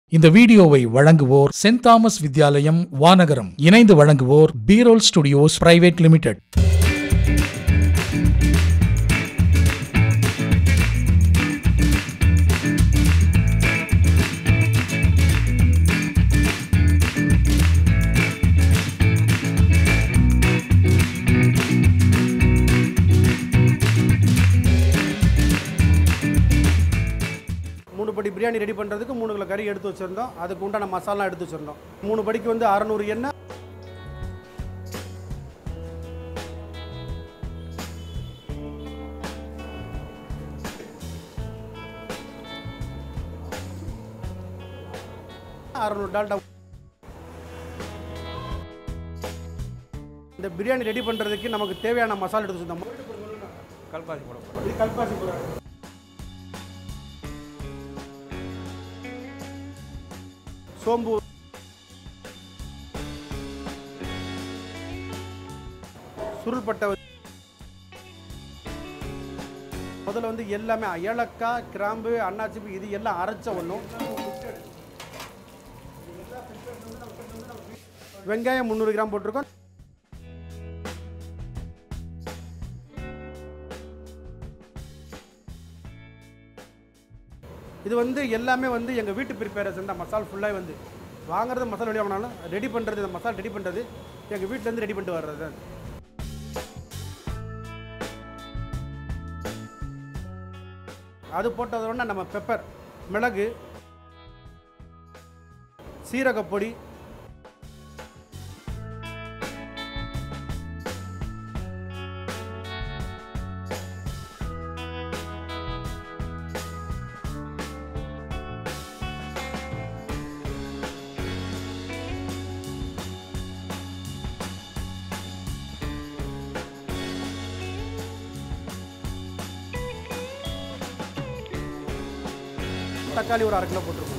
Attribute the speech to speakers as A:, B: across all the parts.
A: இந்த வீடியோவை வழங்குவோர் சென்ட் தாமஸ் வித்யாலயம் வானகரம் இணைந்து வழங்குவோர் பீரோல் ஸ்டுடியோஸ் பிரைவேட் லிமிடெட்
B: மூணு படி பிரியாணி ரெடி பண்ணுறதுக்கு மூணு கிலோ கறி எடுத்து வச்சுருந்தோம் அதுக்கு உண்டான மசாலா எடுத்து வச்சுருந்தோம் மூணு படிக்கு வந்து அறநூறு எண்ணெய் அறநூறு டால்டா இந்த பிரியாணி ரெடி பண்ணுறதுக்கு நமக்கு தேவையான மசாலா எடுத்து வச்சுருந்தோம்
C: கல்பாசி போட போகிறோம்
B: இது கல்பாசி போடுறாங்க சோம்பு சுருள்பட்டை முதல்ல வந்து எல்லாமே ஏலக்காய் கிராம்பு அன்னாச்சிப்பு இது எல்லாம் அரைச்ச ஒன்றும் வெங்காயம் முந்நூறு கிராம் போட்டிருக்கோம் இது வந்து எல்லாமே வந்து எங்கள் வீட்டு ப்ரிப்பேரேஷன் தான் மசால் ஃபுல்லாக வந்து வாங்குறது மசாலா வெளியே வாங்கினாலும் ரெடி பண்ணுறது இந்த மசாலா ரெடி பண்ணுறது எங்கள் வீட்டிலேருந்து ரெடி பண்ணிட்டு வர்றது தான் அது போட்டதோட நம்ம பெப்பர் மிளகு சீரகப்பொடி தக்காளி ஒரு அரை கிலோ போட்டிருக்கோம்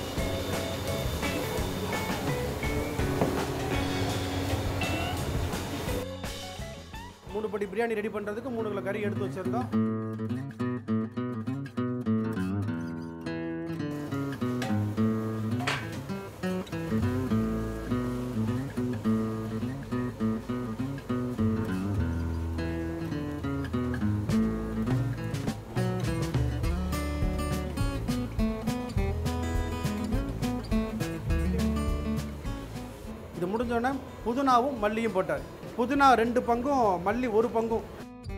B: மூணு படி பிரியாணி ரெடி பண்ணுறதுக்கு மூணு கிலோ கறி எடுத்து வச்சுருந்தோம் இது முடிஞ்சோடனே புதினாவும் மல்லியும் போட்டார் புதினா ரெண்டு பங்கும் மல்லி ஒரு பங்கும்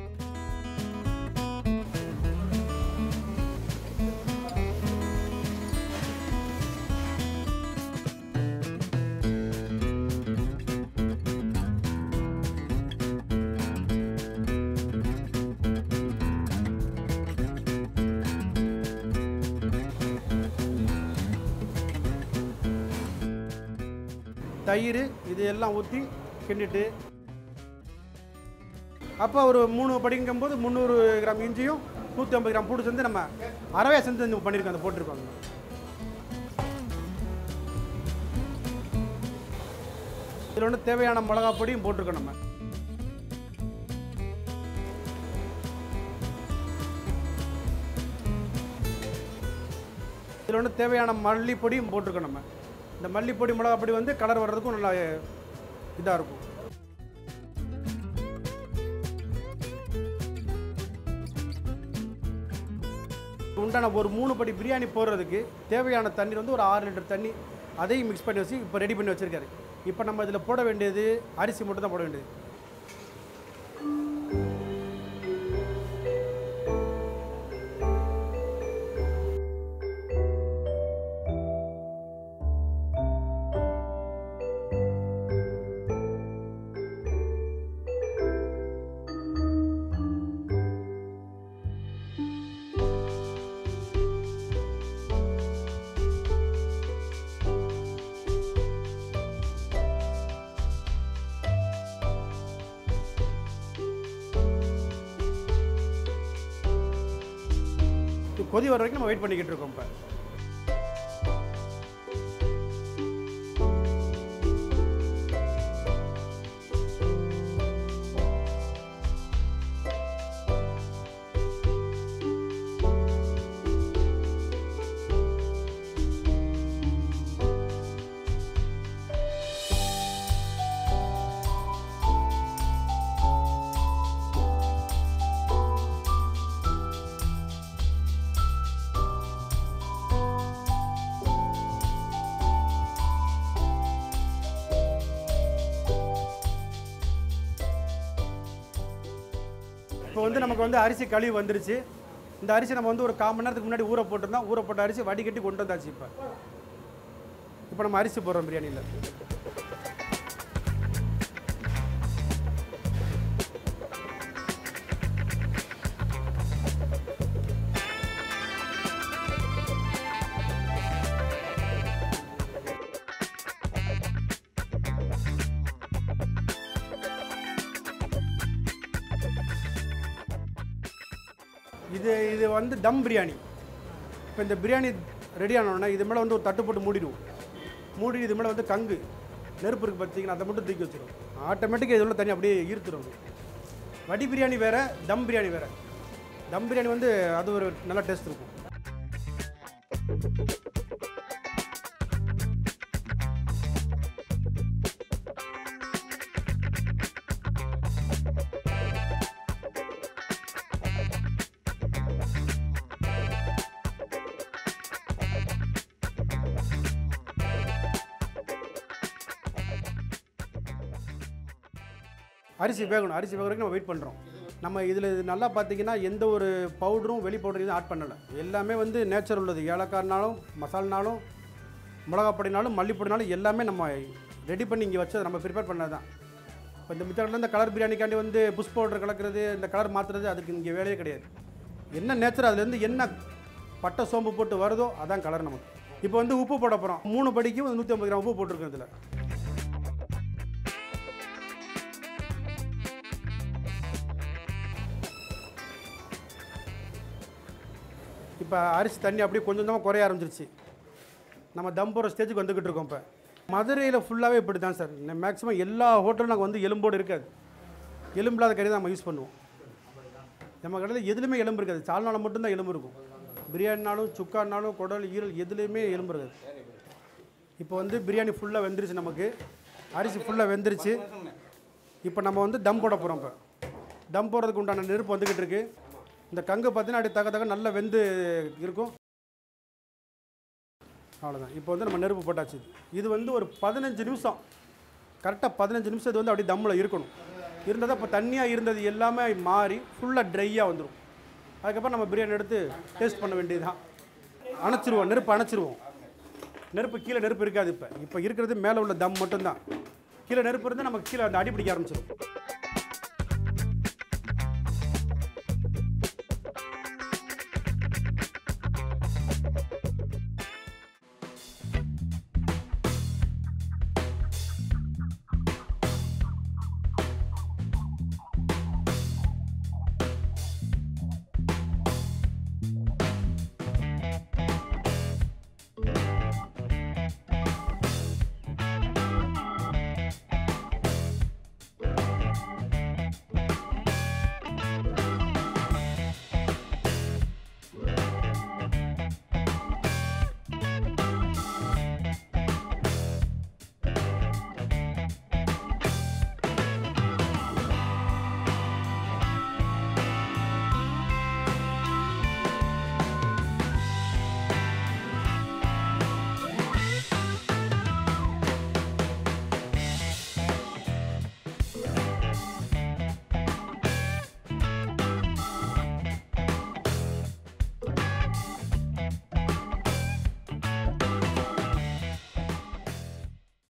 B: தயிர் இது எல்லாம் ஊற்றி கிண்டிட்டு அப்போ ஒரு மூணு படிங்கும்போது முந்நூறு கிராம் இஞ்சியும் நூற்றி ஐம்பது கிராம் பூடு சேர்ந்து நம்ம அறவே செஞ்சு பண்ணியிருக்கோம் அதை போட்டிருக்கோம் இதில் ஒன்று தேவையான மிளகா பொடியும் போட்டிருக்கோம் நம்ம இதில் ஒன்று தேவையான மல்லிப்பொடியும் போட்டிருக்கோம் நம்ம இந்த மல்லிப்பொடி மிளகா பொடி வந்து கலர் வர்றதுக்கும் நல்லா இதாக இருக்கும் உண்டான ஒரு மூணு படி பிரியாணி போடுறதுக்கு தேவையான தண்ணீர் வந்து ஒரு ஆறு லிட்டர் தண்ணி அதையும் மிக்ஸ் பண்ணி வச்சு இப்போ ரெடி பண்ணி வச்சுருக்காரு இப்போ நம்ம இதில் போட வேண்டியது அரிசி மட்டும் தான் போட வேண்டியது இது கொதி வர வரைக்கும் நம்ம வெயிட் பண்ணிக்கிட்டு இருக்கோம் இப்போ வந்து நமக்கு வந்து அரிசி கழுவி வந்துருச்சு இந்த அரிசி நம்ம வந்து ஒரு கால் மணி நேரத்துக்கு முன்னாடி ஊற போட்டிருந்தோம் ஊற போட்ட அரிசி வடிகட்டி கொண்டு வந்தாச்சு இப்போ இப்போ நம்ம அரிசி போடுறோம் பிரியாணியில் இது இது வந்து தம் பிரியாணி இப்போ இந்த பிரியாணி ரெடி ஆனோடனே இது மேலே வந்து ஒரு தட்டு போட்டு மூடிடுவோம் மூடி இது மேலே வந்து கங்கு நெருப்பு இருக்குது பார்த்தீங்கன்னா அதை மட்டும் தூக்கி வச்சிடும் ஆட்டோமேட்டிக்காக இதில் தண்ணி அப்படியே ஈர்த்துடும் அது. வடி பிரியாணி வேறு தம் பிரியாணி வேறு தம் பிரியாணி வந்து அது ஒரு நல்ல டேஸ்ட் இருக்கும் அரிசி வேகணும் அரிசி வேக வரைக்கும் நம்ம வெயிட் பண்ணுறோம் நம்ம இதில் நல்லா பார்த்தீங்கன்னா எந்த ஒரு பவுடரும் வெளி பவுடர் எதுவும் ஆட் பண்ணலை எல்லாமே வந்து நேச்சர் உள்ளது ஏலக்காய்னாலும் மசால்னாலும் மிளகாப்பொடினாலும் மல்லிப்பொடினாலும் எல்லாமே நம்ம ரெடி பண்ணி இங்கே வச்சது நம்ம ப்ரிப்பேர் பண்ணது தான் இப்போ இந்த மித்தத்தில் இந்த கலர் பிரியாணிக்காண்டி வந்து புஷ் பவுடர் கலக்கிறது இந்த கலர் மாற்றுறது அதுக்கு இங்கே வேலையே கிடையாது என்ன நேச்சர் அதுலேருந்து என்ன பட்டை சோம்பு போட்டு வருதோ அதான் கலர் நமக்கு இப்போ வந்து உப்பு போட போகிறோம் மூணு படிக்கும் நூற்றி ஐம்பது கிராம் உப்பு போட்டிருக்கோம் இதில் இப்போ அரிசி தண்ணி அப்படியே கொஞ்சம் கொஞ்சமாக குறைய ஆரம்பிச்சிருச்சு நம்ம தம் போகிற ஸ்டேஜுக்கு வந்துக்கிட்டு இருக்கோம் இப்போ மதுரையில் ஃபுல்லாகவே இப்படி தான் சார் மேக்ஸிமம் எல்லா ஹோட்டலும் நாங்கள் வந்து எலும்போடு இருக்காது எலும்பில்லாத கறி தான் நம்ம யூஸ் பண்ணுவோம் நம்ம கடையில் எதுலேயுமே எலும்பு இருக்காது சால்னால மட்டும்தான் எலும்பு இருக்கும் பிரியாணினாலும் சுக்கானாலும் குடல் ஈரல் எதுலேயுமே எலும்பு இருக்காது இப்போ வந்து பிரியாணி ஃபுல்லாக வெந்துருச்சு நமக்கு அரிசி ஃபுல்லாக வெந்துருச்சு இப்போ நம்ம வந்து தம் போட போகிறோம் இப்போ தம் போடுறதுக்கு உண்டான நெருப்பு வந்துக்கிட்டு இருக்கு இந்த கங்கு பார்த்தீங்கன்னா அப்படியே தக தக நல்லா வெந்து இருக்கும் அவ்வளோதான் இப்போ வந்து நம்ம நெருப்பு போட்டாச்சு இது வந்து ஒரு பதினஞ்சு நிமிஷம் கரெக்டாக பதினஞ்சு நிமிஷம் இது வந்து அப்படியே தம்மில் இருக்கணும் இருந்ததை இப்போ தண்ணியாக இருந்தது எல்லாமே மாறி ஃபுல்லாக ட்ரையாக வந்துடும் அதுக்கப்புறம் நம்ம பிரியாணி எடுத்து டேஸ்ட் பண்ண வேண்டியதுதான் அணைச்சிருவோம் நெருப்பு அணைச்சிருவோம் நெருப்பு கீழே நெருப்பு இருக்காது இப்போ இப்போ இருக்கிறது மேலே உள்ள தம் மட்டும்தான் கீழே நெருப்பு இருந்தால் நமக்கு கீழே அந்த அடி பிடிக்க ஆரம்பிச்சிடும்